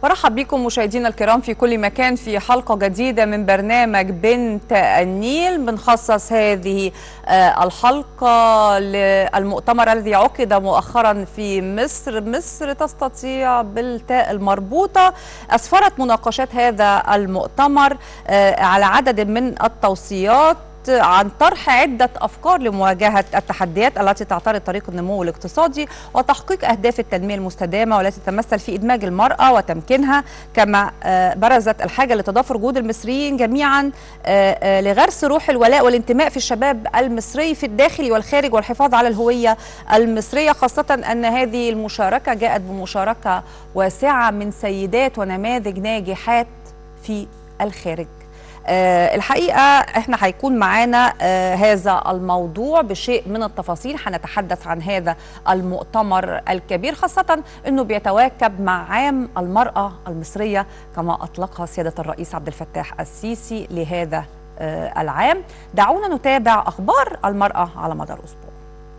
برحب بكم مشاهدينا الكرام في كل مكان في حلقة جديدة من برنامج بنت النيل بنخصص هذه الحلقة للمؤتمر الذي عقد مؤخرا في مصر مصر تستطيع بالتاء المربوطة أسفرت مناقشات هذا المؤتمر على عدد من التوصيات عن طرح عدة أفكار لمواجهة التحديات التي تعترض طريق النمو الاقتصادي وتحقيق أهداف التنمية المستدامة والتي تتمثل في إدماج المرأة وتمكينها كما برزت الحاجة لتضافر جهود المصريين جميعا لغرس روح الولاء والانتماء في الشباب المصري في الداخل والخارج والحفاظ على الهوية المصرية خاصة أن هذه المشاركة جاءت بمشاركة واسعة من سيدات ونماذج ناجحات في الخارج أه الحقيقة احنا هيكون معانا أه هذا الموضوع بشيء من التفاصيل هنتحدث عن هذا المؤتمر الكبير خاصة انه بيتواكب مع عام المرأة المصرية كما اطلقها سيادة الرئيس عبد الفتاح السيسي لهذا أه العام دعونا نتابع اخبار المرأة على مدار اسبوع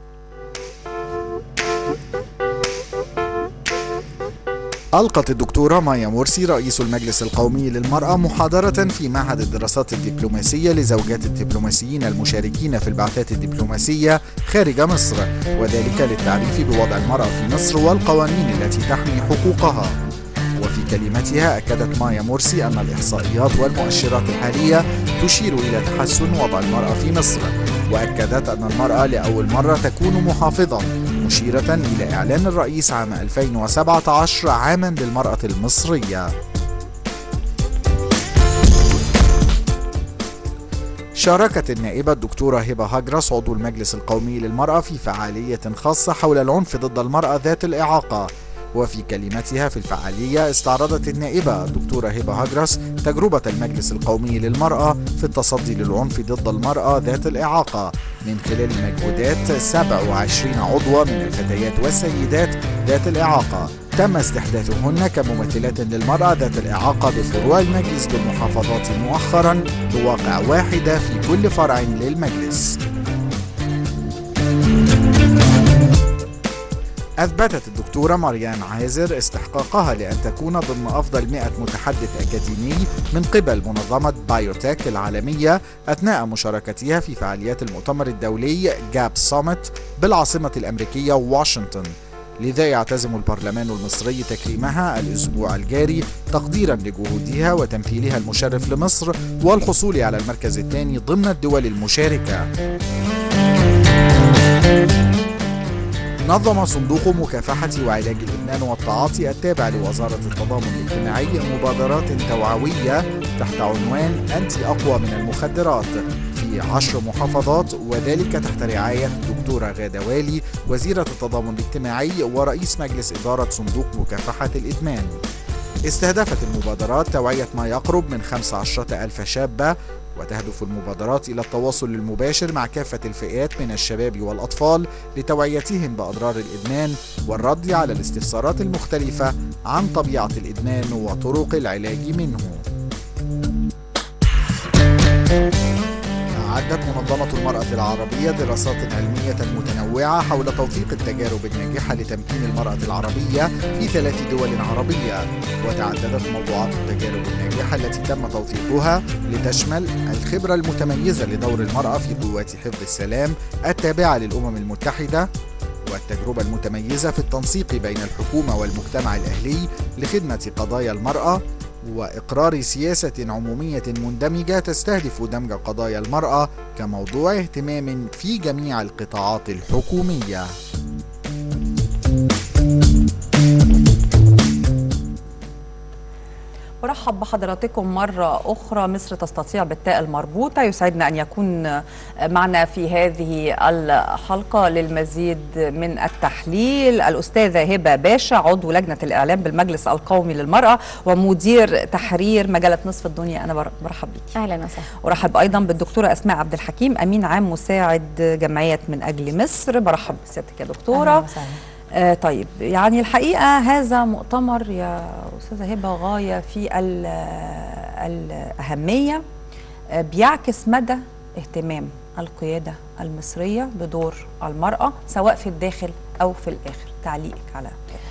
ألقت الدكتورة مايا مرسي رئيس المجلس القومي للمرأة محاضرة في معهد الدراسات الدبلوماسية لزوجات الدبلوماسيين المشاركين في البعثات الدبلوماسية خارج مصر وذلك للتعريف بوضع المرأة في مصر والقوانين التي تحمي حقوقها وفي كلمتها أكدت مايا مرسي أن الإحصائيات والمؤشرات الحالية تشير إلى تحسن وضع المرأة في مصر وأكدت أن المرأة لأول مرة تكون محافظة مشيرة إلى إعلان الرئيس عام 2017 عاما للمرأة المصرية شاركت النائبة الدكتورة هبة هجرس عضو المجلس القومي للمرأة في فعالية خاصة حول العنف ضد المرأة ذات الإعاقة وفي كلمتها في الفعالية استعرضت النائبة الدكتورة هبة هجرس تجربة المجلس القومي للمرأة في التصدي للعنف ضد المرأة ذات الإعاقة من خلال مجهودات 27 عضوة من الفتيات والسيدات ذات الإعاقة تم استحداثهن كممثلات للمرأة ذات الإعاقة بفروع المجلس بالمحافظات مؤخرا بواقع واحدة في كل فرع للمجلس أثبتت الدكتورة مريان عازر استحقاقها لأن تكون ضمن أفضل 100 متحدث أكاديمي من قبل منظمة بايوتك العالمية أثناء مشاركتها في فعاليات المؤتمر الدولي جاب سوميت بالعاصمة الأمريكية واشنطن لذا يعتزم البرلمان المصري تكريمها الأسبوع الجاري تقديرا لجهودها وتمثيلها المشرف لمصر والحصول على المركز الثاني ضمن الدول المشاركة نظم صندوق مكافحة وعلاج الإدمان والتعاطي التابع لوزارة التضامن الاجتماعي مبادرات توعوية تحت عنوان أنت أقوى من المخدرات في عشر محافظات وذلك تحت رعاية الدكتورة غادة والي وزيرة التضامن الاجتماعي ورئيس مجلس إدارة صندوق مكافحة الإدمان استهدفت المبادرات توعية ما يقرب من 15 ألف شابة وتهدف المبادرات إلى التواصل المباشر مع كافة الفئات من الشباب والأطفال لتوعيتهم بأضرار الإدمان والرد على الاستفسارات المختلفة عن طبيعة الإدمان وطرق العلاج منه. أعدت منظمة المرأة العربية دراسات علمية متنوعة حول توثيق التجارب الناجحة لتمكين المرأة العربية في ثلاث دول عربية وتعددت موضوعات التجارب الناجحة التي تم توثيقها لتشمل الخبرة المتميزة لدور المرأة في قوات حفظ السلام التابعة للأمم المتحدة والتجربة المتميزة في التنسيق بين الحكومة والمجتمع الأهلي لخدمة قضايا المرأة واقرار سياسه عموميه مندمجه تستهدف دمج قضايا المراه كموضوع اهتمام في جميع القطاعات الحكوميه برحب بحضراتكم مرة أخرى مصر تستطيع بالتاء المربوطة يسعدنا أن يكون معنا في هذه الحلقة للمزيد من التحليل الأستاذة هبة باشا عضو لجنة الإعلام بالمجلس القومي للمرأة ومدير تحرير مجلة نصف الدنيا أنا برحب بك أهلا وسهلا ورحب أيضا بالدكتورة أسماء عبد الحكيم أمين عام مساعد جمعية من أجل مصر برحب بسيادتك يا دكتورة أهلا وسهلا آه طيب يعني الحقيقة هذا مؤتمر يا أستاذة هبة غاية في الأهمية آه بيعكس مدى اهتمام القيادة المصرية بدور المرأة سواء في الداخل أو في الآخر تعليقك على كده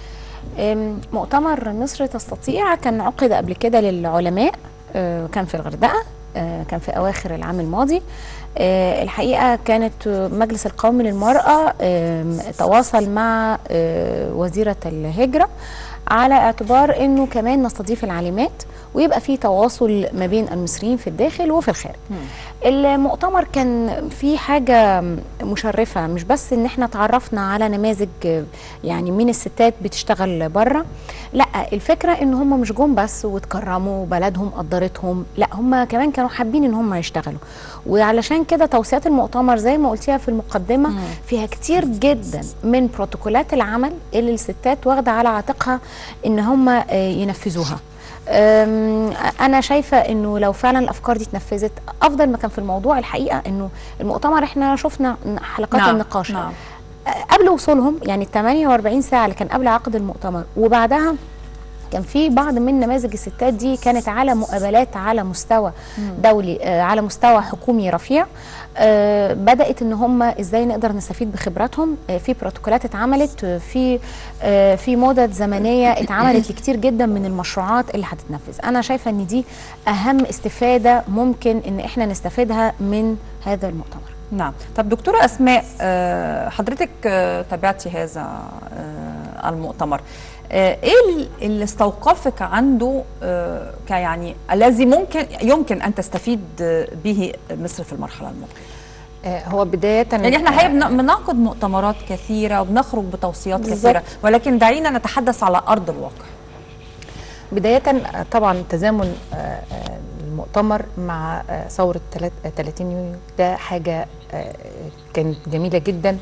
أم، مؤتمر مصر تستطيع كان عقد قبل كده للعلماء آه، كان في الغردقه آه، كان في اواخر العام الماضي آه، الحقيقه كانت مجلس القومي للمراه آم، تواصل مع آه، وزيره الهجره على اعتبار انه كمان نستضيف العالمات ويبقى في تواصل ما بين المصريين في الداخل وفي الخارج المؤتمر كان فيه حاجة مشرفة مش بس ان احنا تعرفنا على نماذج يعني من الستات بتشتغل بره لا الفكرة ان هم مش جم بس وتكرموا بلدهم قدرتهم لا هم كمان كانوا حابين ان هم يشتغلوا وعلشان كده توصيات المؤتمر زي ما قلتيها في المقدمة فيها كتير جدا من بروتوكولات العمل اللي الستات واخدة على عاتقها ان هم آه، ينفذوها أم، انا شايفه انه لو فعلا الافكار دي اتنفذت افضل ما كان في الموضوع الحقيقه انه المؤتمر احنا شفنا حلقات نعم، النقاش نعم. قبل وصولهم يعني ال 48 ساعه اللي كان قبل عقد المؤتمر وبعدها كان في بعض من نماذج الستات دي كانت على مقابلات على مستوى دولي آه، على مستوى حكومي رفيع آه، بدات ان هم ازاي نقدر نستفيد بخبراتهم آه، في بروتوكولات اتعملت آه، في آه، في مدد زمنيه اتعملت لكتير جدا من المشروعات اللي هتتنفذ انا شايفه ان دي اهم استفاده ممكن ان احنا نستفيدها من هذا المؤتمر نعم طب دكتورة أسماء آه، حضرتك آه، تابعتي هذا آه، المؤتمر آه، ايه ال- اللي استوقفك عنده آه، كيعني الذي ممكن يمكن ان تستفيد آه، به مصر في المرحله المقبله آه، هو بداية يعني احنا الحقيقه بن- بنعقد مؤتمرات كثيره وبنخرج بتوصيات بالظبط. كثيره ولكن دعينا نتحدث على ارض الواقع بداية آه، طبعا تزامن آه، آه، المؤتمر مع آه، ثورة تلات- آه، 30 يونيو ده حاجة آه، كانت جميلة جدا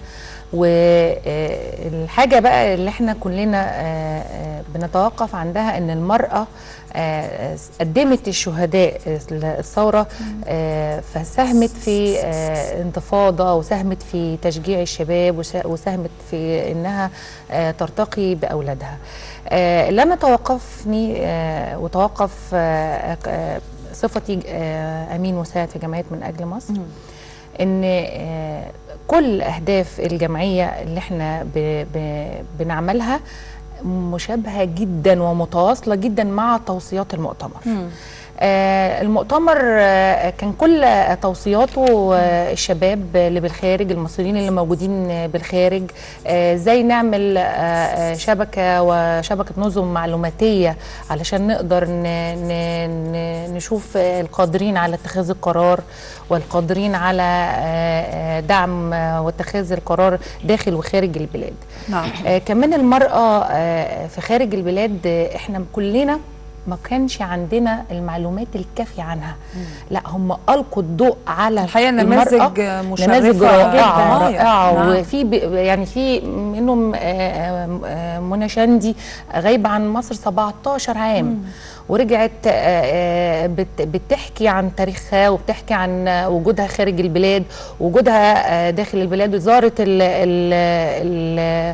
والحاجة بقى اللي احنا كلنا آه، آه، بنتوقف عندها ان المرأة آه، قدمت الشهداء الثورة آه، فساهمت في آه، انتفاضة وساهمت في تشجيع الشباب وسا- وساهمت في انها آه، ترتقي بأولادها آه، اللي انا توقفني آه، وتوقف آه، آه، صفتي آه، امين مساعد في جمعيه من اجل مصر ان آه، كل اهداف الجمعيه اللي احنا ب- ب- بنعملها مشابهه جدا ومتواصله جدا مع توصيات المؤتمر آه، المؤتمر آه، كان كل آه، توصياته آه، الشباب اللي بالخارج المصريين اللي موجودين آه، بالخارج آه، ازاي نعمل آه، آه، شبكه وشبكه نظم معلوماتيه علشان نقدر ن- ن- ن- نشوف آه، القادرين على اتخاذ القرار والقادرين على آه، آه، دعم آه، واتخاذ القرار داخل وخارج البلاد نعم آه كمان المرأة آه في خارج البلاد آه احنا كلنا ما كانش عندنا المعلومات الكافية عنها لا هم ألقوا الضوء على الحقيقه المرأة. نماذج مشرفه نماذج رائعة جداً. رائعة نعم. وفي ب- يعني في منهم آه، آه، آه، منى شندي غايبة عن مصر 17 عام ورجعت آه، آه، بت- بتحكي عن تاريخها وبتحكي عن آه، وجودها خارج البلاد وجودها آه، داخل البلاد وزارة ال ال ال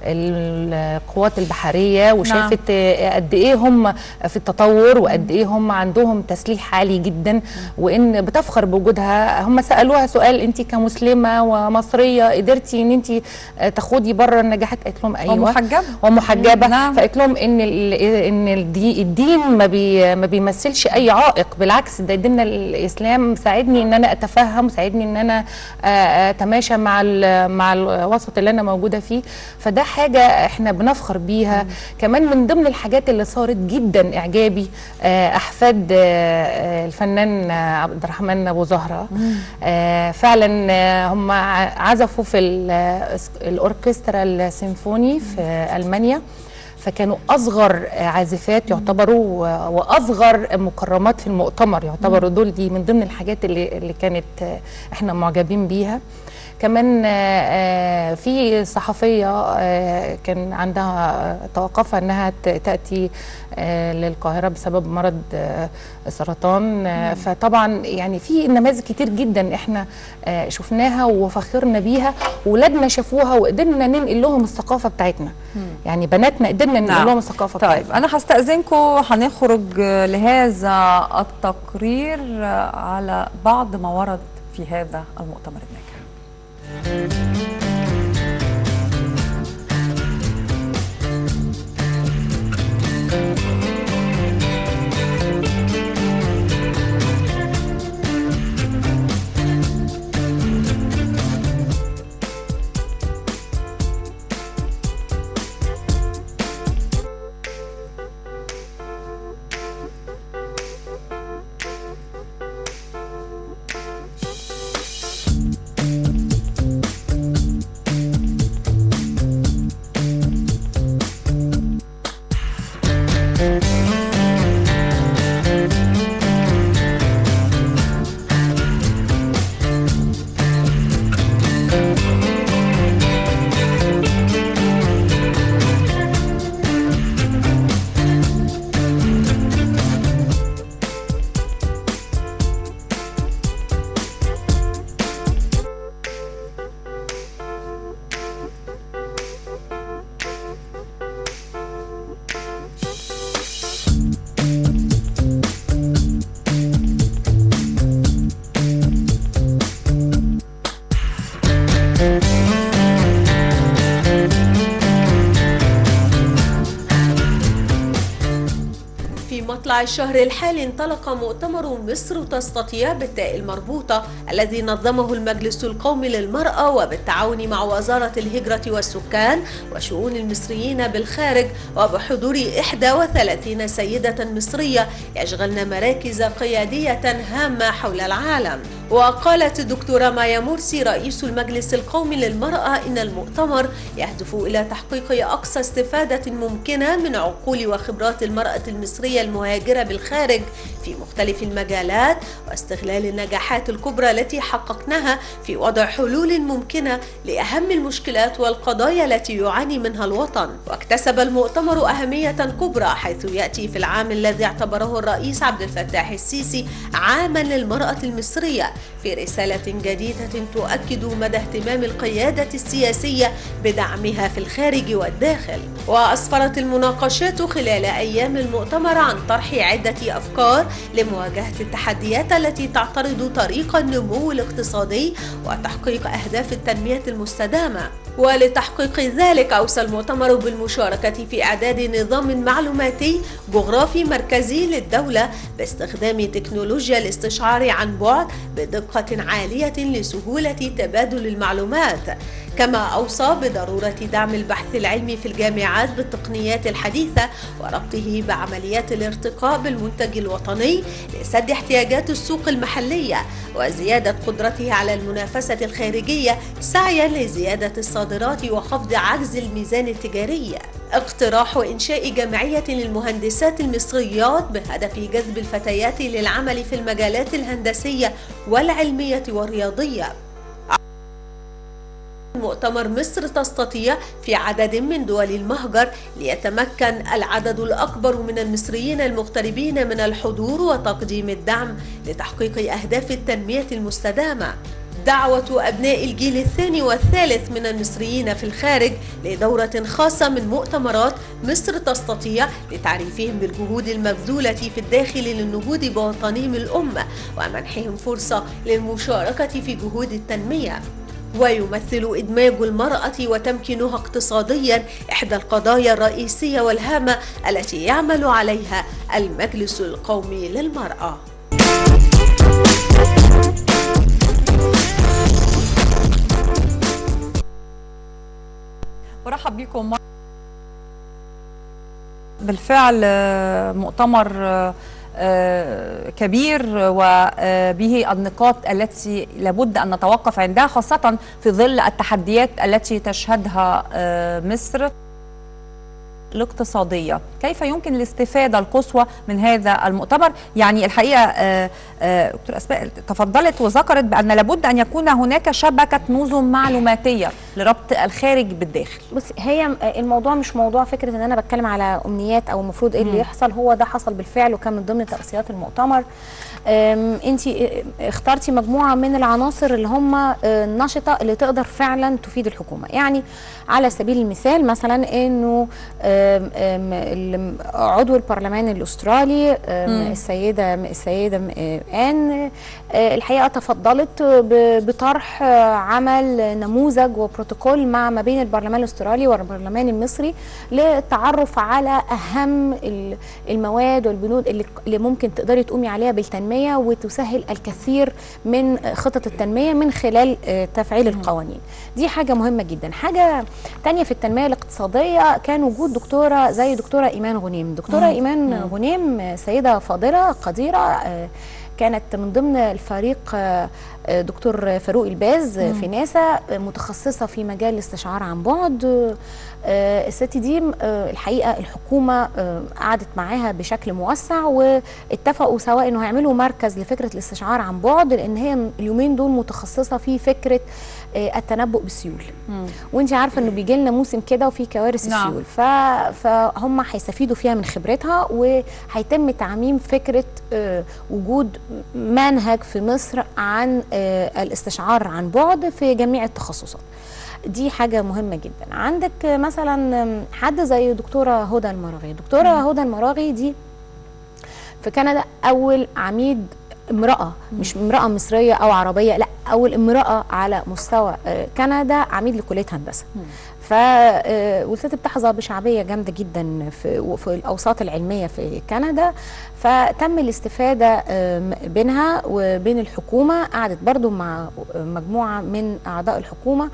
القوات البحرية وشافت آه، قد ايه هم في التطور وقد ايه هم عندهم تسليح عالي جدا وان بتفخر بوجودها هم سالوها سؤال انت كمسلمه ومصريه قدرتي ان انت آه، تخوضي بره النجاحات قالت لهم ايوه ومحجبة. ومحجبه نعم. فقالت لهم ان ال- ان الدي- الدين ما بي ما بيمثلش اي عائق بالعكس ده دين الاسلام ساعدني ان انا اتفهم ساعدني ان انا آه، اتماشى مع ال- مع الوسط اللي انا موجوده فيه فده حاجه احنا بنفخر بيها كمان من ضمن الحاجات اللي صارت جدا اعجابي آه، احفاد آه، آه، الفنان آه، عبد الرحمن ابو زهره آه، فعلا آه، هم ع- عزفوا في ال- آه، الاوركسترا السيمفوني في آه، المانيا فكانوا اصغر عازفات يعتبروا و- واصغر مكرمات في المؤتمر يعتبروا دول دي من ضمن الحاجات اللي اللي كانت آه، احنا معجبين بيها كمان آه، آه، في صحفيه آه، كان عندها آه، توقفها انها ت- تاتي آه، للقاهره بسبب مرض آه، السرطان آه، فطبعا يعني في نماذج كتير جدا احنا آه، شفناها وفخرنا بيها ولادنا شافوها وقدرنا ننقل لهم الثقافه بتاعتنا يعني بناتنا قدرنا ننقل نعم. لهم الثقافه طيب بتاعتنا انا هستاذنكم هنخرج لهذا التقرير على بعض ما ورد في هذا المؤتمر الناجح مطلع الشهر الحالي انطلق مؤتمر مصر تستطيع بالتاء المربوطة الذي نظمه المجلس القومي للمرأة وبالتعاون مع وزارة الهجرة والسكان وشؤون المصريين بالخارج وبحضور 31 سيدة مصرية يشغلن مراكز قيادية هامة حول العالم وقالت الدكتورة مايا مرسي رئيس المجلس القومي للمرأة إن المؤتمر يهدف إلى تحقيق أقصى استفادة ممكنة من عقول وخبرات المرأة المصرية المهاجرة بالخارج في مختلف المجالات واستغلال النجاحات الكبرى التي حققناها في وضع حلول ممكنة لأهم المشكلات والقضايا التي يعاني منها الوطن واكتسب المؤتمر أهمية كبرى حيث يأتي في العام الذي اعتبره الرئيس عبد الفتاح السيسي عاما للمرأة المصرية في رسالة جديدة تؤكد مدى اهتمام القيادة السياسية بدعمها في الخارج والداخل وأسفرت المناقشات خلال أيام المؤتمر عن طرح عدة أفكار لمواجهة التحديات التي تعترض طريق النمو الاقتصادي وتحقيق أهداف التنمية المستدامة ولتحقيق ذلك أوصى المؤتمر بالمشاركة في إعداد نظام معلوماتي جغرافي مركزي للدولة باستخدام تكنولوجيا الاستشعار عن بعد بدقة عالية لسهولة تبادل المعلومات كما أوصى بضرورة دعم البحث العلمي في الجامعات بالتقنيات الحديثة وربطه بعمليات الارتقاء بالمنتج الوطني لسد احتياجات السوق المحلية وزيادة قدرته على المنافسة الخارجية سعيا لزيادة الصادرات وخفض عجز الميزان التجاري اقتراح إنشاء جمعية للمهندسات المصريات بهدف جذب الفتيات للعمل في المجالات الهندسية والعلمية والرياضية مؤتمر مصر تستطيع في عدد من دول المهجر ليتمكن العدد الأكبر من المصريين المغتربين من الحضور وتقديم الدعم لتحقيق أهداف التنمية المستدامة دعوة أبناء الجيل الثاني والثالث من المصريين في الخارج لدورة خاصة من مؤتمرات مصر تستطيع لتعريفهم بالجهود المبذولة في الداخل للنهوض بوطنهم الأمة ومنحهم فرصة للمشاركة في جهود التنمية ويمثل إدماج المرأة وتمكينها اقتصاديا إحدى القضايا الرئيسية والهامة التي يعمل عليها المجلس القومي للمرأة برحب بكم بالفعل مؤتمر كبير وبه النقاط التي لابد ان نتوقف عندها خاصه في ظل التحديات التي تشهدها مصر الاقتصادية كيف يمكن الاستفادة القصوى من هذا المؤتمر يعني الحقيقة دكتور أسماء تفضلت وذكرت بأن لابد أن يكون هناك شبكة نظم معلوماتية لربط الخارج بالداخل بص هي الموضوع مش موضوع فكرة أن أنا بتكلم على أمنيات أو المفروض إيه اللي يحصل هو ده حصل بالفعل وكان من ضمن تأسيات المؤتمر انت اخترتي مجموعه من العناصر اللي هم النشطه اللي تقدر فعلا تفيد الحكومه يعني على سبيل المثال مثلا انه عضو البرلمان الاسترالي السيده السيده ان الحقيقه تفضلت بطرح عمل نموذج وبروتوكول مع ما بين البرلمان الاسترالي والبرلمان المصري للتعرف على اهم المواد والبنود اللي ممكن تقدري تقومي عليها بالتنميه التنمية وتسهل الكثير من خطط التنمية من خلال تفعيل القوانين دي حاجة مهمة جدا حاجة تانية في التنمية الاقتصادية كان وجود دكتورة زي دكتورة إيمان غنيم دكتورة مم. إيمان مم. غنيم سيدة فاضلة قديرة كانت من ضمن الفريق دكتور فاروق الباز مم. في ناسا متخصصة في مجال الاستشعار عن بعد الست دي الحقيقة الحكومة قعدت معاها بشكل موسع واتفقوا سواء انه هيعملوا مركز لفكرة الاستشعار عن بعد لان هي اليومين دول متخصصة في فكرة التنبؤ بالسيول وانت عارفه انه بيجي لنا موسم كده وفي كوارث نعم. السيول ف... فهم هيستفيدوا فيها من خبرتها وهيتم تعميم فكره وجود منهج في مصر عن الاستشعار عن بعد في جميع التخصصات دي حاجة مهمة جدا عندك مثلا حد زي دكتورة هدى المراغي دكتورة هدى المراغي دي في كندا أول عميد امرأة مش امرأة مصرية أو عربية لا أول امرأة على مستوى كندا عميد لكلية هندسة فوالست بتحظى بشعبيه جامده جدا في في الاوساط العلميه في كندا فتم الاستفاده آم، بينها وبين الحكومه قعدت برضو مع مجموعه من اعضاء الحكومه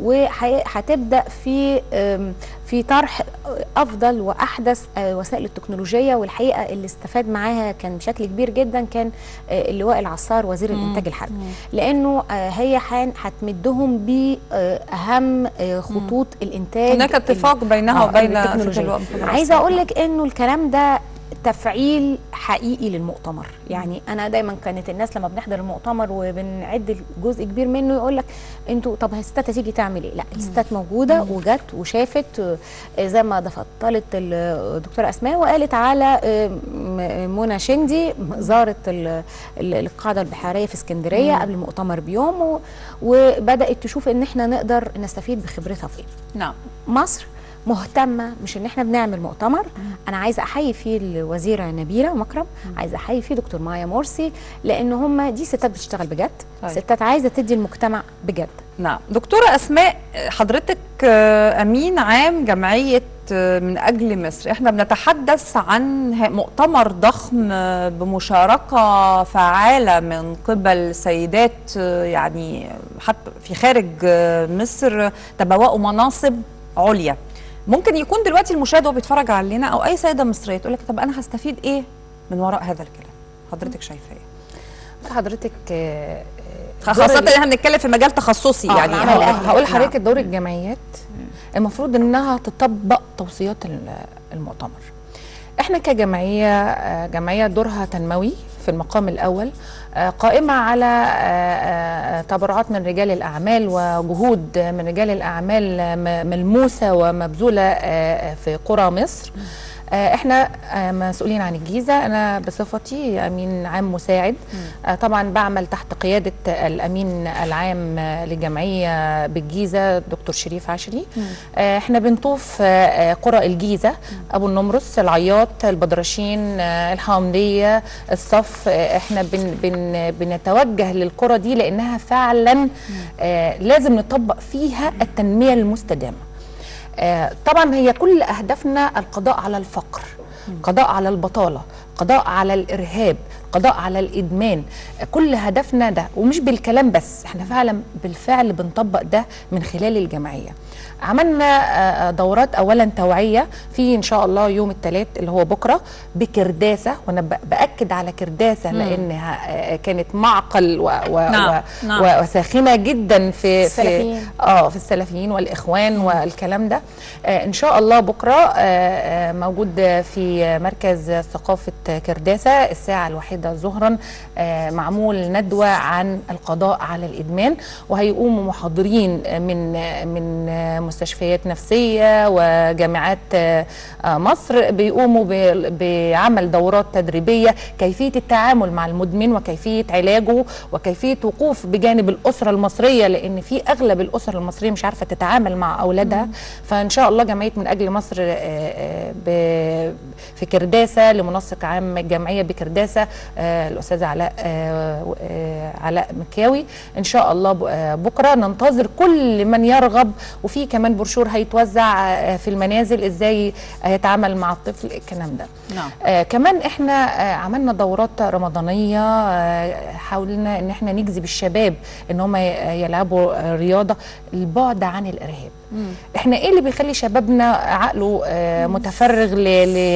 وهتبدا في آم، في طرح افضل واحدث آه، وسائل التكنولوجيه والحقيقه اللي استفاد معاها كان بشكل كبير جدا كان آه، اللواء العصار وزير الانتاج الحربي لانه آه، هي حان- هتمدهم باهم خطوط الانتاج هناك اتفاق بينها آه، وبين التكنولوجيا. ست الوقت عايزه اقول لك انه الكلام ده تفعيل حقيقي للمؤتمر يعني انا دايما كانت الناس لما بنحضر المؤتمر وبنعد جزء كبير منه يقول لك انتوا طب الستات هتيجي تعمل ايه لا الستات موجوده وجت وشافت آه، زي ما تفضلت الدكتوره اسماء وقالت على آه، م- منى شندي زارت ال- ال- القاعده البحريه في اسكندريه قبل المؤتمر بيوم و- وبدات تشوف ان احنا نقدر نستفيد بخبرتها في ايه نعم مصر مهتمه مش ان احنا بنعمل مؤتمر انا عايزه احيي فيه الوزيره نبيله مكرم عايزه احيي فيه دكتور مايا مرسي لان هم دي ستات بتشتغل بجد طيب. ستات عايزه تدي المجتمع بجد نعم دكتورة أسماء حضرتك آه، أمين عام جمعية آه، من أجل مصر احنا بنتحدث عن ه- مؤتمر ضخم آه، بمشاركة فعالة من قبل سيدات آه، يعني حتى في خارج آه، مصر تبوأوا مناصب عليا ممكن يكون دلوقتي المشاهد وهو بيتفرج علينا أو أي سيدة مصرية تقول لك طب أنا هستفيد إيه من وراء هذا الكلام حضرتك شايفة إيه؟ حضرتك آه، آه، خاصة دور إن احنا بنتكلم في مجال تخصصي آه، يعني يعني هو- هقول نعم. لحضرتك دور الجمعيات المفروض انها تطبق توصيات ال- المؤتمر احنا كجمعيه آه، جمعيه دورها تنموي في المقام الاول آه، قائمه على آه، آه، تبرعات من رجال الاعمال وجهود من رجال الاعمال آه، م- ملموسه ومبذوله آه، في قرى مصر آه، احنا آه، مسؤولين عن الجيزه انا بصفتي امين عام مساعد آه، طبعا بعمل تحت قياده الامين العام آه، للجمعيه بالجيزه دكتور شريف عشري آه، احنا بنطوف آه، آه، قرى الجيزه ابو النمرس العياط البدرشين آه، الحامديه الصف آه، احنا بن بن بنتوجه للقرى دي لانها فعلا آه، لازم نطبق فيها التنميه المستدامه آه، طبعا هي كل اهدافنا القضاء على الفقر قضاء على البطاله قضاء على الارهاب قضاء على الادمان آه، كل هدفنا ده ومش بالكلام بس احنا فعلا بالفعل بنطبق ده من خلال الجمعيه عملنا آه، آه، دورات اولا توعيه في ان شاء الله يوم الثلاث اللي هو بكره بكرداسه وانا ب- باكد على كرداسه لانها آه، كانت معقل و و نعم، و نعم. و وساخنه جدا في في السلفيين. اه في السلفيين والاخوان والكلام ده آه ان شاء الله بكره آه آه موجود في مركز ثقافه كرداسه الساعه الواحده ظهرا آه معمول ندوه عن القضاء على الادمان وهيقوموا محاضرين من من مستشفيات نفسيه وجامعات آه آه مصر بيقوموا ب- بعمل دورات تدريبيه كيفيه التعامل مع المدمن وكيفيه علاجه وكيفيه وقوف بجانب الاسره المصريه لان في اغلب الاسر المصريه مش عارفه تتعامل مع اولادها فان شاء الله جمعيه من اجل مصر آه، آه، ب- في كرداسه لمنسق عام الجمعيه بكرداسه آه، الاستاذ علاء آه، آه، علاء مكاوي ان شاء الله ب- آه، بكره ننتظر كل من يرغب وفي كمان بروشور هيتوزع آه، في المنازل ازاي يتعامل مع الطفل الكلام ده نعم آه كمان احنا آه عملنا دورات رمضانيه آه حاولنا ان احنا نجذب الشباب ان هم ي- يلعبوا آه، رياضه البعد عن الارهاب احنا ايه اللي بيخلي شبابنا عقله آه متفرغ ل-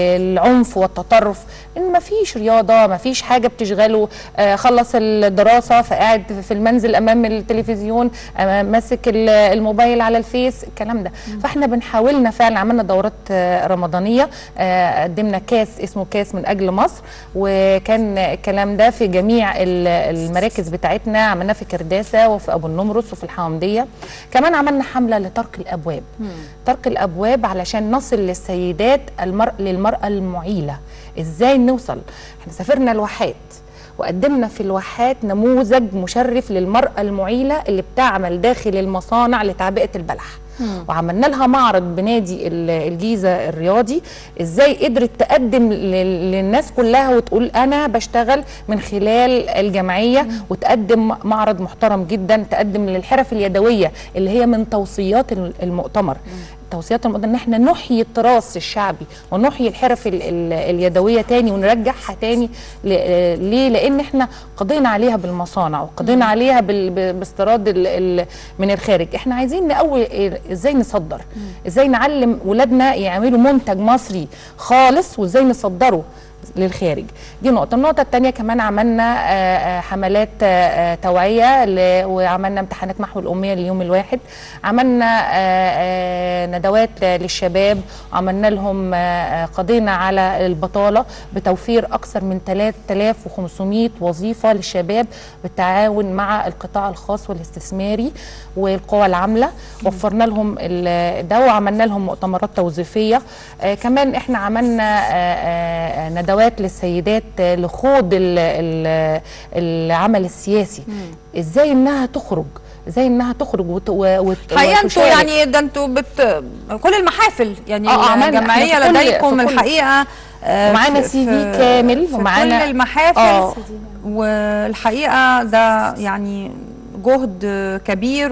للعنف والتطرف ان مفيش رياضه مفيش حاجه بتشغله آه خلص الدراسه فقاعد في المنزل امام التلفزيون آه ماسك ال- الموبايل على الفيس الكلام ده فاحنا بنحاولنا فعلا عملنا دورات آه رمضانيه آه قدمنا كاس اسمه كاس من اجل مصر وكان الكلام ده في جميع ال- المراكز بتاعتنا عملناه في كرداسه وفي ابو النمرس وفي الحامديه كمان عملنا حمله لطرق الابواب طرق الابواب علشان نصل للسيدات المرء للمراه المعيله ازاي نوصل احنا سافرنا الواحات وقدمنا في الواحات نموذج مشرف للمرأة المعيلة اللي بتعمل داخل المصانع لتعبئة البلح وعملنا لها معرض بنادي ال- الجيزة الرياضي ازاي قدرت تقدم لل- للناس كلها وتقول انا بشتغل من خلال الجمعية وتقدم معرض محترم جدا تقدم للحرف اليدوية اللي هي من توصيات الم- المؤتمر التوصيات المقدمه ان احنا نحيي التراث الشعبي ونحيي الحرف ال ال اليدويه تاني ونرجعها تاني ل- آه، ليه؟ لان احنا قضينا عليها بالمصانع وقضينا عليها بال- ب- باستيراد ال- ال- من الخارج احنا عايزين نقوي إيه- ازاي نصدر ازاي نعلم ولادنا يعملوا منتج مصري خالص وازاي نصدره للخارج دي نقطة النقطة التانية كمان عملنا آه، آه، حملات آه، آه، توعية ل- وعملنا امتحانات محو الأمية اليوم الواحد عملنا آه، آه، ندوات آه، للشباب عملنا لهم آه، آه، قضينا على البطالة بتوفير أكثر من 3500 وظيفة للشباب بالتعاون مع القطاع الخاص والاستثماري والقوى العاملة وفرنا لهم ال- ده وعملنا لهم مؤتمرات توظيفية آه، كمان احنا عملنا آه، آه، ندوات للسيدات آه، لخوض ال- ال- العمل السياسي ازاي انها تخرج ازاي انها تخرج وت... و- وت... حقيقة انتوا وتشارك. يعني ده انتوا بت... كل المحافل يعني آه، عملنا. الجمعية إحنا في كل- لديكم في كل- الحقيقة آه، ومعانا في- CV في- كامل في ومعانا- كل المحافل آه. والحقيقة ده يعني جهد كبير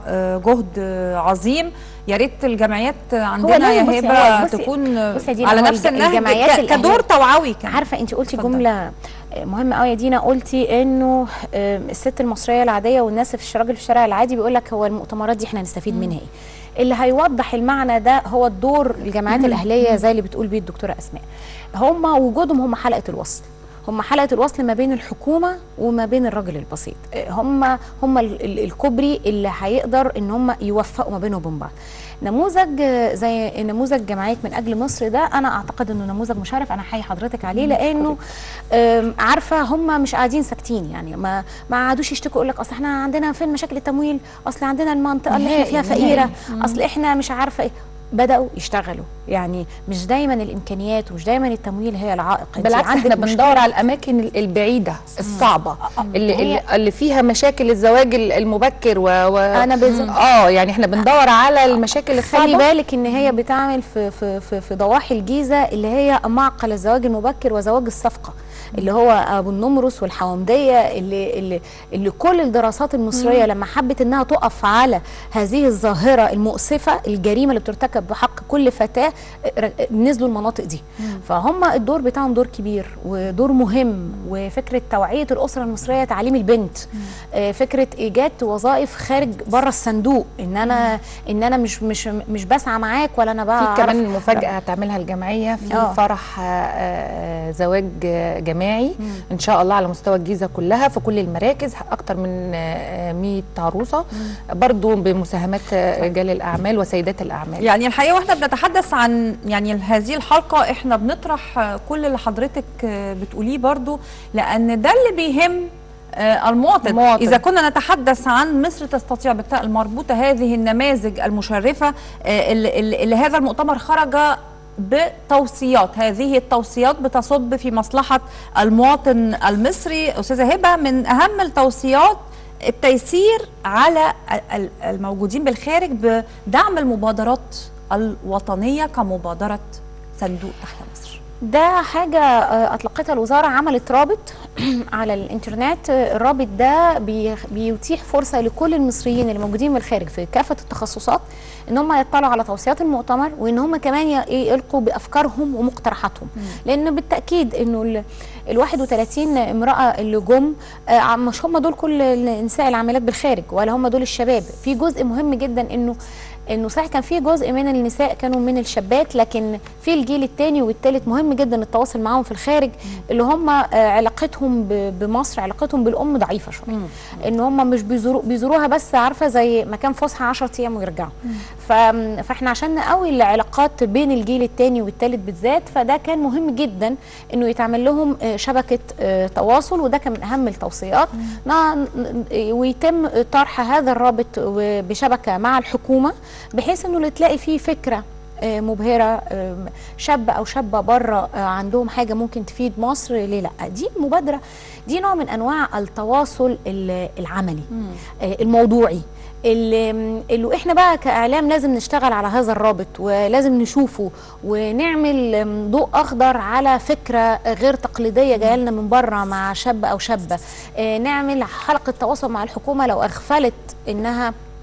وجهد عظيم يا ريت الجمعيات عندنا لا، يا بصي، هبه هو بصي- تكون بصي يا دينا، على هو نفس الج- النهج الجمعيات ك- كدور الأهلية- توعوي كمان عارفه انت قلتي اتفضل. جمله مهمه قوي يا دينا قلتي انه آه، الست المصريه العاديه والناس في الش- الراجل في الشارع العادي بيقول لك هو المؤتمرات دي احنا هنستفيد منها ايه اللي هيوضح المعنى ده هو الدور الجمعيات الاهليه زي اللي بتقول بيه الدكتوره اسماء هم وجودهم هم حلقه الوصل هم حلقه الوصل ما بين الحكومه وما بين الراجل البسيط آه، هم هم ال- ال- الكوبري اللي هيقدر ان هم يوفقوا ما بينهم وبين بعض نموذج آه، زي نموذج جمعيه من اجل مصر ده انا اعتقد انه نموذج مشرف انا حي حضرتك عليه لانه آم، عارفه هم مش قاعدين ساكتين يعني ما ما قعدوش يشتكوا يقول لك اصل احنا عندنا فين مشاكل التمويل اصل عندنا المنطقه اللي احنا نهائي، فيها نهائي. فقيره اصل احنا مش عارفه ايه بداوا يشتغلوا يعني مش دايما الامكانيات ومش دايما التمويل هي العائق أنت بالعكس عندك احنا مشكلة. بندور على الاماكن ال- البعيده الصعبه اللي, هي- اللي, اللي فيها مشاكل الزواج ال- المبكر و, و أنا بز- اه يعني احنا بندور على المشاكل خلي الصعبه بالك ان هي بتعمل في في في, في ضواحي الجيزه اللي هي معقل الزواج المبكر وزواج الصفقه اللي هو ابو النمرس والحومديه اللي اللي اللي كل الدراسات المصريه لما حبت انها تقف على هذه الظاهره المؤسفه الجريمه اللي بترتكب بحق كل فتاه ر- نزلوا المناطق دي فهم الدور بتاعهم دور كبير ودور مهم وفكره توعيه الاسره المصريه تعليم البنت آه، فكره ايجاد وظائف خارج بره الصندوق ان انا ان انا مش مش مش بسعى معاك ولا انا بقى في كمان مفاجاه هتعملها الجمعيه في آه. فرح آه، آه، زواج آه، جماعي ان شاء الله على مستوى الجيزه كلها في كل المراكز اكتر من آه، 100 عروسه برضو بمساهمات آه، رجال الاعمال وسيدات الاعمال يعني الحقيقه واحنا بنتحدث عن يعني هذه الحلقه احنا بنطرح آه، كل اللي حضرتك آه، بتقوليه برضو لان ده اللي بيهم آه، المواطن. المواطن. اذا كنا نتحدث عن مصر تستطيع بالتاء المربوطه هذه النماذج المشرفه آه، اللي, اللي اللي هذا المؤتمر خرج بتوصيات هذه التوصيات بتصب في مصلحه المواطن المصري استاذه هبه من اهم التوصيات التيسير على ال- الموجودين بالخارج بدعم المبادرات الوطنية كمبادرة صندوق تحيا مصر ده حاجة آه، أطلقتها الوزارة عملت رابط على الإنترنت آه، الرابط ده بي- بيتيح فرصة لكل المصريين اللي موجودين من الخارج في كافة التخصصات إن هم يطلعوا على توصيات المؤتمر وإن هم كمان ي- إيه يلقوا بأفكارهم ومقترحاتهم لأن بالتأكيد إنه ال ال 31 امرأة اللي جم آه، عم- مش هم دول كل النساء العاملات بالخارج ولا هم دول الشباب في جزء مهم جدا إنه انه صحيح كان في جزء من النساء كانوا من الشابات لكن في الجيل الثاني والثالث مهم جدا التواصل معاهم في الخارج اللي هم آه، علاقتهم ب- بمصر علاقتهم بالام ضعيفه شويه ان هم مش بيزوروا بيزوروها بس عارفه زي مكان فسحه 10 ايام ويرجعوا ف... فاحنا عشان نقوي العلاقات بين الجيل الثاني والثالث بالذات فده كان مهم جدا انه يتعمل لهم آه، شبكه آه، تواصل وده كان من اهم التوصيات نا- ن- ويتم طرح هذا الرابط و- بشبكه مع الحكومه بحيث انه اللي تلاقي فيه فكره آه، مبهره آم، شاب او شابه بره آه، عندهم حاجه ممكن تفيد مصر ليه لا دي مبادره دي نوع من انواع التواصل ال- العملي آه، الموضوعي اللي, اللي احنا بقى كاعلام لازم نشتغل على هذا الرابط ولازم نشوفه ونعمل آم، ضوء اخضر على فكره غير تقليديه جايه لنا من بره مع شاب او شابه آه، نعمل حلقه تواصل مع الحكومه لو اغفلت انها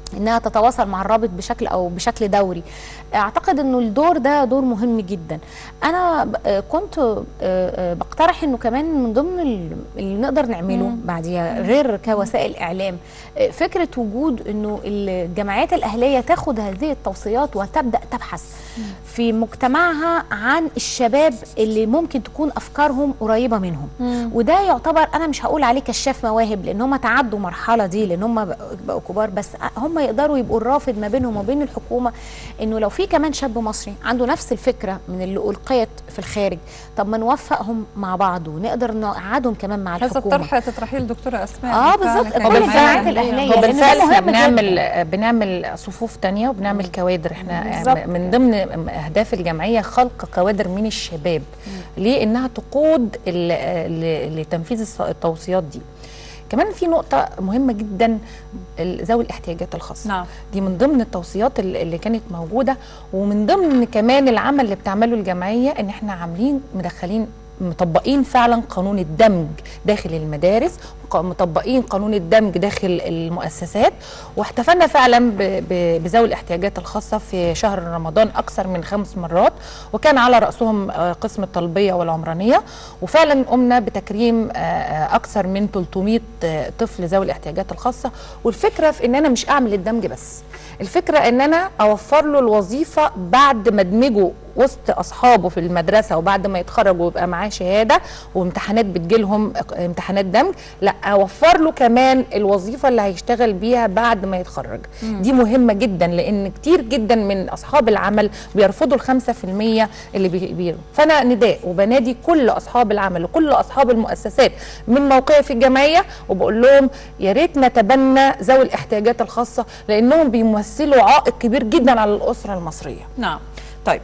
انها تتواصل مع الرابط بشكل او بشكل دوري اعتقد انه الدور ده دور مهم جدا انا ب- آه، كنت آه، آه، بقترح انه كمان من ضمن ال- اللي نقدر نعمله بعديها غير كوسائل اعلام آه، فكره وجود انه الجمعيات الاهليه تاخد هذه التوصيات وتبدا تبحث في مجتمعها عن الشباب اللي ممكن تكون افكارهم قريبه منهم وده يعتبر انا مش هقول عليه كشاف مواهب لان هم تعدوا مرحله دي لان هم بقوا- بقوا كبار بس هم يقدروا يبقوا الرافض ما بينهم وبين الحكومه انه لو في كمان شاب مصري عنده نفس الفكره من اللي القيت في الخارج طب ما نوفقهم مع بعض ونقدر نقعدهم كمان مع هذا الحكومه الطرح تطرحيه الدكتوره اسماء آه، فعلا بالظبط. كان كل معانا. الجماعات الأهلية. هو لأن ده بالفعل احنا مهم بنعمل بنعمل صفوف تانية وبنعمل كوادر احنا بالظبط. من ضمن اهداف الجمعيه خلق كوادر من الشباب ليه انها تقود ال- ل- لتنفيذ الص- التوصيات دي كمان في نقطة مهمة جدا ال- ذوي الاحتياجات الخاصة نعم. دي من ضمن التوصيات ال- اللي كانت موجودة ومن ضمن كمان العمل اللي بتعمله الجمعية ان احنا عاملين مدخلين مطبقين فعلا قانون الدمج داخل المدارس ق- مطبقين قانون الدمج داخل المؤسسات واحتفلنا فعلا ب- ب- بذوي الاحتياجات الخاصة في شهر رمضان أكثر من خمس مرات وكان على رأسهم آه، قسم الطلبية والعمرانية وفعلا قمنا بتكريم آه، آه، أكثر من 300 آه، طفل ذوي الاحتياجات الخاصة والفكرة في إن أنا مش أعمل الدمج بس الفكرة ان انا اوفر له الوظيفة بعد ما ادمجه وسط اصحابه في المدرسة وبعد ما يتخرج ويبقى معاه شهادة وامتحانات بتجيلهم امتحانات دمج لا اوفر له كمان الوظيفة اللي هيشتغل بيها بعد ما يتخرج دي مهمة جدا لان كتير جدا من اصحاب العمل بيرفضوا الخمسة في المية اللي بي بي فانا نداء وبنادي كل اصحاب العمل وكل اصحاب المؤسسات من موقعي في الجمعية وبقول لهم يا ريت نتبنى ذوي الاحتياجات الخاصة لانهم بيمثلوا عائق كبير جدا على الاسرة المصرية نعم طيب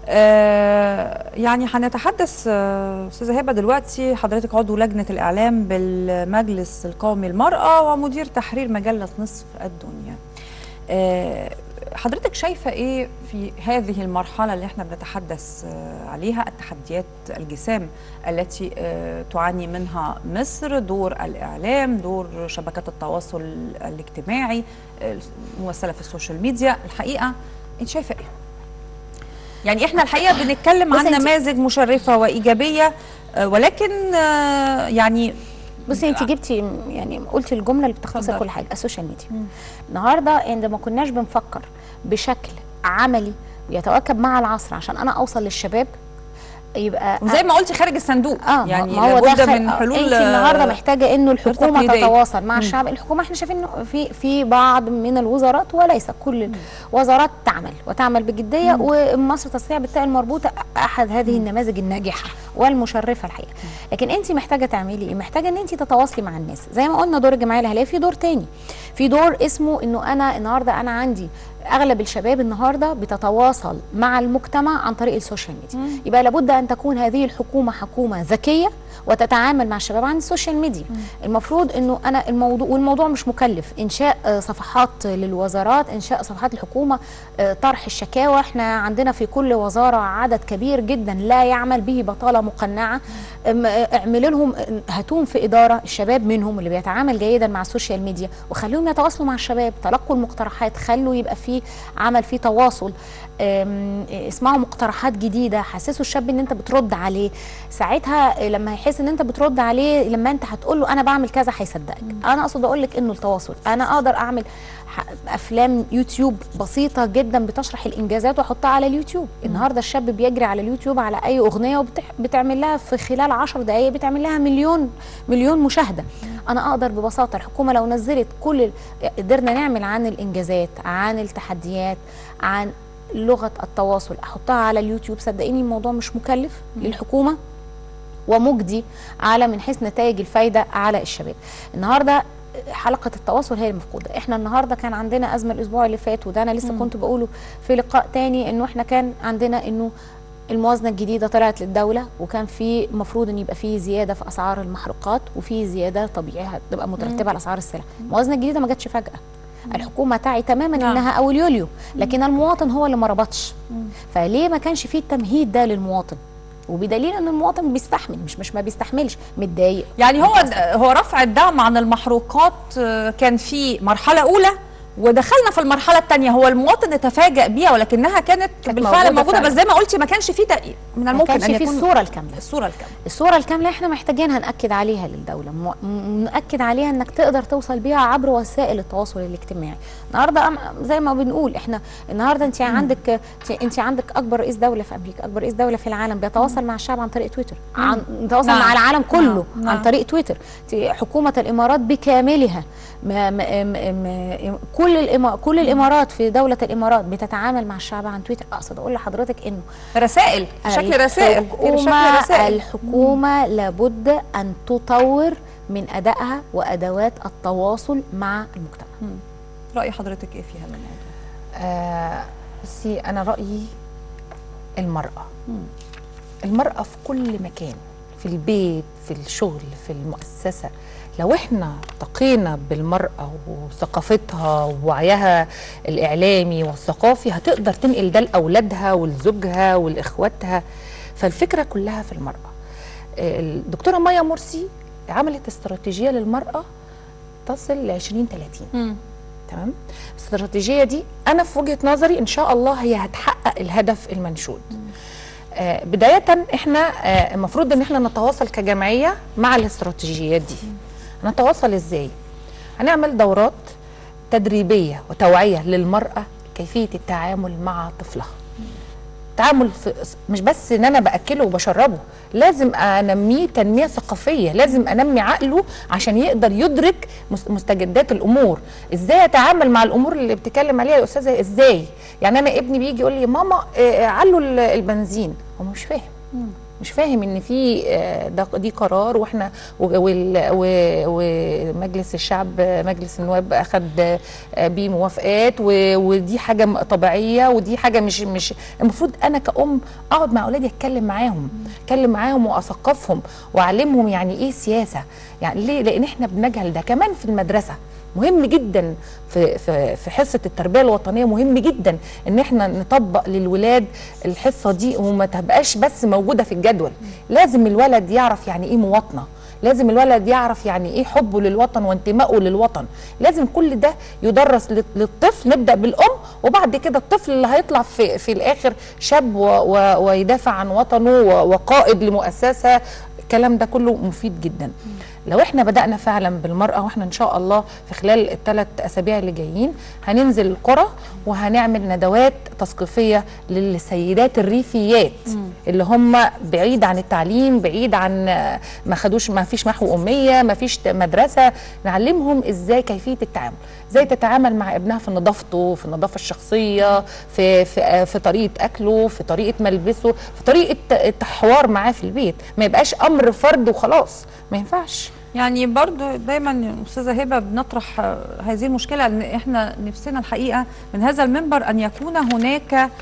آه يعني هنتحدث آه، استاذه هبه دلوقتي حضرتك عضو لجنه الاعلام بالمجلس القومي للمراه ومدير تحرير مجله نصف الدنيا آه حضرتك شايفه ايه في هذه المرحله اللي احنا بنتحدث آه عليها التحديات الجسام التي آه تعاني منها مصر دور الاعلام دور شبكات التواصل الاجتماعي آه، الممثله في السوشيال ميديا الحقيقه انت شايفه ايه يعني احنا الحقيقه بنتكلم عن بصي انت- نماذج مشرفه وايجابيه آه، ولكن آه، يعني بصي انت جبتي يعني قلتي الجمله اللي بتختصر اتفضلي. كل حاجه السوشيال ميديا النهارده عندما كناش بنفكر بشكل عملي ويتواكب مع العصر عشان انا اوصل للشباب يبقى وزي ما قلتي خارج الصندوق اه يعني ما هو ده لابد خ- من آه، حلول انت النهارده محتاجه انه الحكومه تقليدية. تتواصل مع الشعب الحكومه احنا شايفين انه في في بعض من الوزارات وليس كل الوزارات تعمل وتعمل بجديه ومصر تستطيع بالتالي المربوطه احد هذه النماذج الناجحه والمشرفه الحقيقه لكن انت محتاجه تعملي ايه محتاجه ان انت تتواصلي مع الناس زي ما قلنا دور الجمعيه الاهليه في دور تاني في دور اسمه انه انا النهارده انا عندي اغلب الشباب النهارده بتتواصل مع المجتمع عن طريق السوشيال ميديا يبقى لابد ان تكون هذه الحكومه حكومه ذكيه وتتعامل مع الشباب عن السوشيال ميديا المفروض انه انا الموضوع والموضوع مش مكلف انشاء آه، صفحات للوزارات انشاء صفحات الحكومه آه، طرح الشكاوى احنا عندنا في كل وزاره عدد كبير جدا لا يعمل به بطاله مقنعه أم- آه، اعملوا لهم آه، هاتوهم في اداره الشباب منهم اللي بيتعامل جيدا مع السوشيال ميديا وخليهم يتواصلوا مع الشباب تلقوا المقترحات خلوا يبقى في عمل في تواصل أم، اسمعوا مقترحات جديده حسسوا الشاب ان انت بترد عليه ساعتها لما هيحس ان انت بترد عليه لما انت هتقول له انا بعمل كذا هيصدقك انا اقصد اقول لك انه التواصل انا اقدر اعمل ح- افلام يوتيوب بسيطه جدا بتشرح الانجازات واحطها على اليوتيوب النهارده الشاب بيجري على اليوتيوب على اي اغنيه وبتعمل لها في خلال عشر دقائق بتعمل لها مليون مليون مشاهده انا اقدر ببساطه الحكومه لو نزلت كل ال- قدرنا نعمل عن الانجازات عن التحديات عن لغه التواصل احطها على اليوتيوب صدقيني الموضوع مش مكلف للحكومه ومجدي على من حيث نتائج الفايده على الشباب النهارده حلقه التواصل هي المفقوده احنا النهارده كان عندنا ازمه الاسبوع اللي فات وده انا لسه كنت بقوله في لقاء تاني انه احنا كان عندنا انه الموازنه الجديده طلعت للدوله وكان في المفروض ان يبقى في زياده في اسعار المحروقات وفي زياده طبيعيه هتبقى مترتبه على اسعار السلع الموازنه الجديده ما جاتش فجاه الحكومه تعي تماما نعم. انها اول يوليو لكن المواطن هو اللي ما ربطش فليه ما كانش فيه التمهيد ده للمواطن وبدليل ان المواطن بيستحمل مش مش ما بيستحملش متضايق يعني هو متأثر. هو رفع الدعم عن المحروقات آه، كان في مرحله اولى ودخلنا في المرحله الثانيه هو المواطن تفاجأ بيها ولكنها كانت, كانت بالفعل موجودة موجوده فعلا. بس زي ما قلتي ما كانش في تق- من ما الممكن كانش ان في يكون الصوره الكامله الصوره الكامله الصوره الكامله احنا محتاجينها ناكد عليها للدوله م- م- ناكد عليها انك تقدر توصل بيها عبر وسائل التواصل الاجتماعي النهارده أم- زي ما بنقول احنا النهارده انت عندك انت عندك اكبر رئيس دوله في امريكا اكبر رئيس دوله في العالم بيتواصل مع الشعب عن طريق تويتر عن بيتواصل نعم. مع العالم كله نعم. عن نعم. طريق تويتر انت حكومه الامارات بكاملها ما ما ما ما كل الإما كل الامارات في دوله الامارات بتتعامل مع الشعب عن تويتر اقصد اقول لحضرتك انه رسائل شكل رسائل في شكل الحكومة رسائل الحكومة لابد أن تطور من أدائها وأدوات التواصل مع المجتمع راي حضرتك ايه في هذا الموضوع آه بصي انا رايي المراه المراه في كل مكان في البيت في الشغل في المؤسسه لو احنا ارتقينا بالمراه وثقافتها ووعيها الاعلامي والثقافي هتقدر تنقل ده لاولادها ولزوجها ولاخواتها فالفكره كلها في المراه آه، الدكتوره مايا مرسي عملت استراتيجيه للمراه تصل ل 2030 تمام الاستراتيجيه دي انا في وجهه نظري ان شاء الله هي هتحقق الهدف المنشود آه بدايه احنا آه المفروض ان احنا نتواصل كجمعيه مع الاستراتيجيات دي نتواصل ازاي هنعمل دورات تدريبيه وتوعيه للمراه كيفيه التعامل مع طفلها تعامل في مش بس ان انا باكله وبشربه لازم انميه تنميه ثقافيه لازم انمي عقله عشان يقدر يدرك مس- مستجدات الامور ازاي اتعامل مع الامور اللي بتتكلم عليها يا استاذه ازاي يعني انا ابني بيجي يقول لي ماما آه، علوا ال- البنزين هو مش فاهم مش فاهم ان في آه، ده دي قرار واحنا و- وال- و- ومجلس الشعب آه، مجلس النواب اخذ آه، بيه موافقات و- ودي حاجه م- طبيعيه ودي حاجه مش مش المفروض انا كأم اقعد مع اولادي اتكلم معاهم اتكلم معاهم واثقفهم واعلمهم يعني ايه سياسه يعني ليه لان احنا بنجهل ده كمان في المدرسه مهم جدا في في في حصه التربيه الوطنيه مهم جدا ان احنا نطبق للولاد الحصه دي وما تبقاش بس موجوده في الجدول لازم الولد يعرف يعني ايه مواطنه لازم الولد يعرف يعني ايه حبه للوطن وانتمائه للوطن لازم كل ده يدرس لل- للطفل نبدا بالام وبعد كده الطفل اللي هيطلع في في الاخر شاب و و ويدافع عن وطنه و- وقائد لمؤسسه الكلام ده كله مفيد جدا لو احنا بدأنا فعلا بالمرأة واحنا ان شاء الله في خلال الثلاث اسابيع اللي جايين هننزل القرى وهنعمل ندوات تثقيفية للسيدات الريفيات اللي هم بعيد عن التعليم بعيد عن ما خدوش ما فيش محو أمية ما فيش مدرسة نعلمهم ازاي كيفية التعامل ازاي تتعامل مع ابنها في نظافته في النظافة الشخصية في في في طريقة اكله في طريقة ملبسه في طريقة الحوار معاه في البيت ما يبقاش امر فرد وخلاص ما ينفعش يعني برضو دايما استاذه هبه بنطرح آه، هذه المشكله ان احنا نفسنا الحقيقه من هذا المنبر ان يكون هناك آه،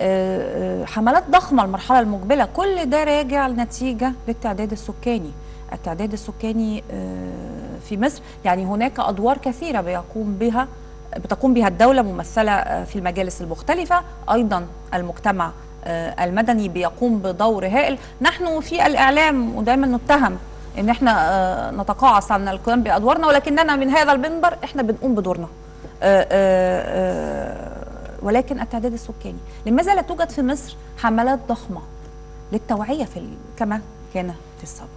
آه، حملات ضخمه المرحله المقبله كل ده راجع لنتيجه للتعداد السكاني التعداد السكاني آه، في مصر يعني هناك ادوار كثيره بيقوم بها بتقوم بها الدوله ممثله آه، في المجالس المختلفه ايضا المجتمع آه، المدني بيقوم بدور هائل نحن في الاعلام ودايما نتهم ان احنا آه، نتقاعس عن القيام بادوارنا ولكننا من هذا المنبر احنا بنقوم بدورنا آه، آه، آه، ولكن التعداد السكاني لماذا لا توجد في مصر حملات ضخمه للتوعيه في ال- كما كان في السابق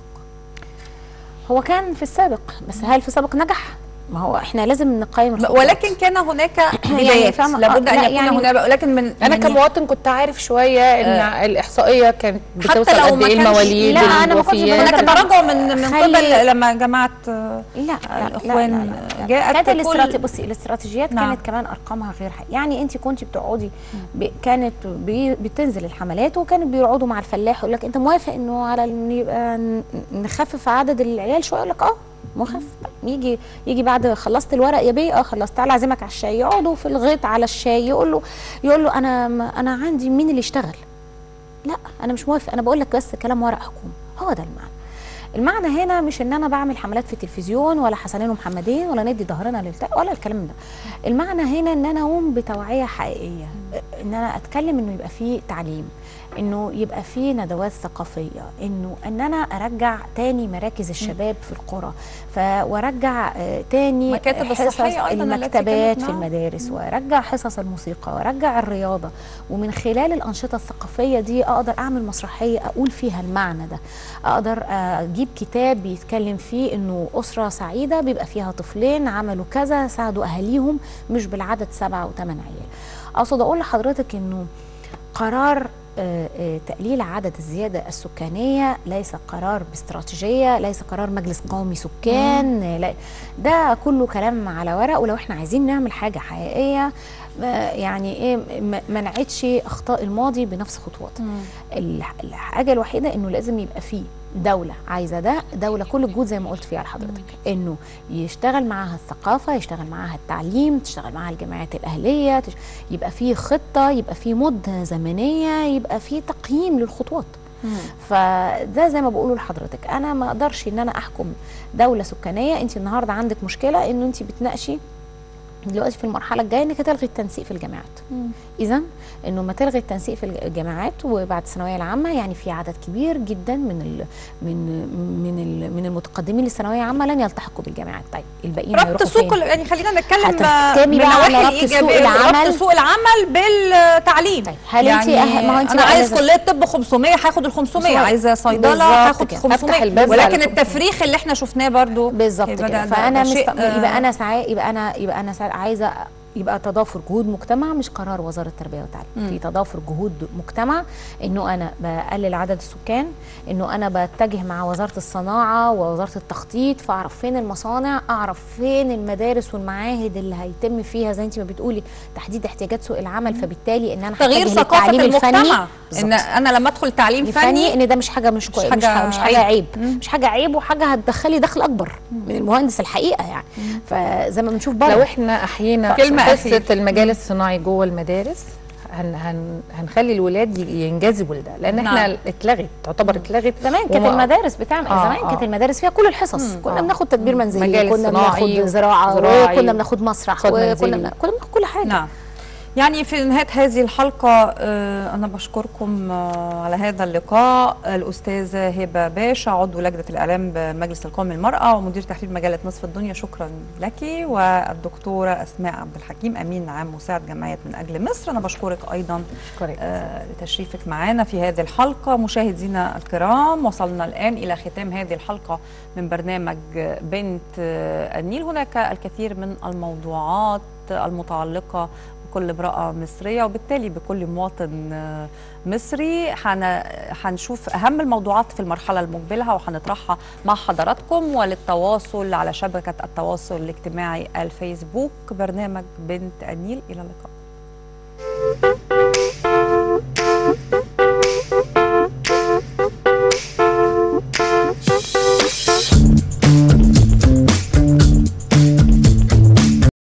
هو كان في السابق بس هل في السابق نجح؟ ما هو احنا لازم نقيم الخطوات. ولكن كان هناك بدايات فاهمة؟ لابد آه، ان لا، يكون يعني- هناك ولكن من انا يعني كمواطن كنت عارف شويه ان الاحصائيه كانت حتى بتوصل لو قد ما ايه كانش- المواليد لا، أنا ما كنتش الوفيات هناك بقدر- تراجع من من خلي- قبل لما جماعه آه، لا لا لا الإخوان لا لا لا. جاءت كانت كل- الاستراتيجيات بصي الاستراتيجيات نعم. كانت كمان ارقامها غير حقيقية. يعني انت كنت بتقعدي ب... كانت بي... بتنزل الحملات وكانت بيقعدوا مع الفلاح يقول لك انت موافق انه على ان يبقى ن- نخفف عدد العيال شويه يقول لك اه مخفف يجي يجي بعد خلصت الورق يا بيه اه خلصت تعالى اعزمك على الشاي يقعدوا في الغيط على الشاي يقول له يقول له انا ما- انا عندي مين اللي يشتغل لا انا مش موافق انا بقول لك بس كلام ورق حكومه هو ده المعنى المعنى هنا مش ان انا بعمل حملات في التلفزيون ولا حسنين ومحمدين ولا ندي ظهرنا للتاء ولا الكلام ده المعنى هنا ان انا اقوم بتوعيه حقيقيه ان انا اتكلم انه يبقى فيه تعليم انه يبقى فيه ندوات ثقافيه انه ان انا ارجع تاني مراكز الشباب في القرى ف وارجع آه، تاني مكاتب حصص الصحية أيضاً التي المكتبات كانت في نعم. المدارس وارجع حصص الموسيقى وارجع الرياضه ومن خلال الانشطه الثقافيه دي اقدر اعمل مسرحيه اقول فيها المعنى ده اقدر اجيب كتاب بيتكلم فيه انه اسره سعيده بيبقى فيها طفلين عملوا كذا ساعدوا اهاليهم مش بالعدد سبعه وثمان عيال اقصد اقول لحضرتك انه قرار آه، آه، تقليل عدد الزيادة السكانية ليس قرار باستراتيجية ليس قرار مجلس قومي سكان آه، لا ده كله كلام على ورق ولو احنا عايزين نعمل حاجة حقيقية آه، يعني ايه ما- ما نعيدش اخطاء الماضي بنفس خطواتها الح- الحاجه الوحيده انه لازم يبقى فيه دوله عايزه ده دوله كل الجهود زي ما قلت فيها لحضرتك انه يشتغل معاها الثقافه يشتغل معاها التعليم تشتغل معاها الجمعيات الاهليه تش... يبقى فيه خطه يبقى فيه مده زمنيه يبقى فيه تقييم للخطوات فده زي ما بقوله لحضرتك انا ما اقدرش ان انا احكم دوله سكانيه انت النهارده عندك مشكله انه انت بتناقشي دلوقتي في المرحله الجايه انك تلغي التنسيق في الجامعات اذا انه ما تلغي التنسيق في الجامعات وبعد الثانويه العامه يعني في عدد كبير جدا من ال من من ال من المتقدمين للثانويه العامه لن يلتحقوا بالجامعات طيب الباقيين ربط هيروحوا سوق فين؟ ال- يعني خلينا نتكلم هتحكمي من بقى على نواحي ربط سوق الإيجابية العمل. ربط سوق العمل بالتعليم طيب، هل أنت يعني أه- ما هو أنت انا بقى عايز لازم- كليه طب 500 هاخد ال 500 بالظبط. عايزه صيدله بالظبط هاخد كده. 500 أفتح الباب ولكن على التفريخ اللي احنا شفناه برضو بالظبط يبقى كده ده- ده- فانا ده مست... شيء، آه، يبقى انا ساعات يبقى انا يبقى انا ساعات عايزه يبقى تضافر جهود مجتمع مش قرار وزاره التربيه والتعليم في تضافر جهود مجتمع انه انا بقلل عدد السكان انه انا بتجه مع وزاره الصناعه ووزاره التخطيط فاعرف فين المصانع اعرف فين المدارس والمعاهد اللي هيتم فيها زي انت ما بتقولي تحديد احتياجات سوق العمل فبالتالي ان انا تغيير هتجه ثقافه للتعليم الفني المجتمع بالظبط. ان انا لما ادخل تعليم الفني فني ان ده مش حاجه مش كويس مش حاجة حاجه مش حاجه عيب. عيب مش حاجه عيب وحاجه هتدخلي دخل اكبر من المهندس الحقيقه يعني فزي ما بنشوف بره لو احنا احيينا كلمة قصه أخيرة. المجال الصناعي جوه المدارس هن هن هنخلي الولاد ي- ينجذبوا لده لان احنا نعم. اتلغت تعتبر اتلغت زمان كانت وما- المدارس بتعمل آه، زمان آه. كانت المدارس فيها كل الحصص كنا آه. بناخد تدبير منزلي مجال كنا صناعي بناخد زراعه وزراعي وكنا بناخد مسرح اقتصاد وكنا منزلي. بنا- كنا بناخد كل حاجه نعم يعني في نهاية هذه الحلقة آه، أنا بشكركم آه، على هذا اللقاء الأستاذة هبة باشا عضو لجنة الإعلام بمجلس القومي للمرأة ومدير تحرير مجلة نصف الدنيا شكرا لك والدكتورة أسماء عبد الحكيم أمين عام مساعد جمعية من أجل مصر أنا بشكرك أيضا أشكرك. آه، لتشريفك معنا في هذه الحلقة مشاهدينا الكرام وصلنا الآن إلى ختام هذه الحلقة من برنامج بنت آه، النيل هناك الكثير من الموضوعات المتعلقة بكل امرأة مصرية وبالتالي بكل مواطن آه، مصري حن- هنشوف أهم الموضوعات في المرحلة المقبلة وهنطرحها مع حضراتكم وللتواصل على شبكة التواصل الاجتماعي الفيسبوك برنامج بنت النيل إلى اللقاء